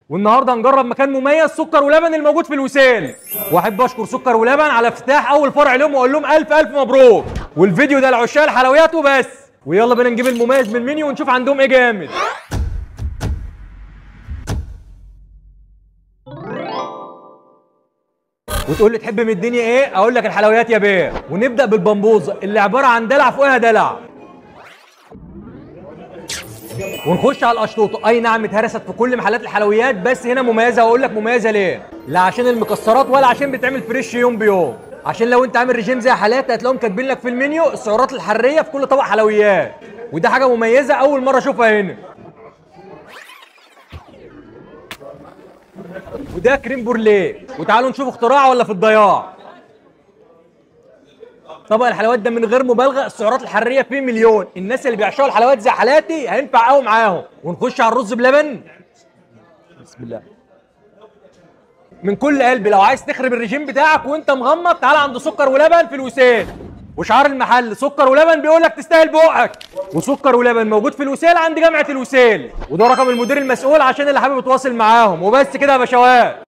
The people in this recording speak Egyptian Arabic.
والنهارده هنجرب مكان مميز سكر ولبن الموجود في الوسيل واحب اشكر سكر ولبن على افتتاح اول فرع لهم واقول لهم الف الف مبروك والفيديو ده لعشاق الحلويات وبس ويلا بينا نجيب المميز من المنيو ونشوف عندهم ايه جامد وتقول لي تحب من الدنيا ايه اقول لك الحلويات يا بيه ونبدا بالبمبوزه اللي عباره عن دلع فوقها دلع ونخش على الاشطوطه اي نعم اتهرست في كل محلات الحلويات بس هنا مميزه واقول لك مميزه ليه لا عشان المكسرات ولا عشان بتعمل فريش يوم بيوم عشان لو انت عامل ريجيم زي حالاتي هتلاقيهم كاتبين لك في المنيو السعرات الحراريه في كل طبق حلويات وده حاجه مميزه اول مره اشوفها هنا وده كريم بورليه وتعالوا نشوف اختراع ولا في الضياع طبق الحلويات ده من غير مبالغه السعرات الحراريه فيه مليون الناس اللي بيعشقوا الحلويات زي حالاتي هينفع قوي معاهم ونخش على الرز بلبن بسم الله من كل قلبي لو عايز تخرب الرجيم بتاعك وانت مغمض تعال عند سكر ولبن في الوسيل وشعار المحل سكر ولبن بيقول لك تستاهل بقك وسكر ولبن موجود في الوسيل عند جامعه الوسيل وده رقم المدير المسؤول عشان اللي حابب يتواصل معاهم وبس كده يا بشوات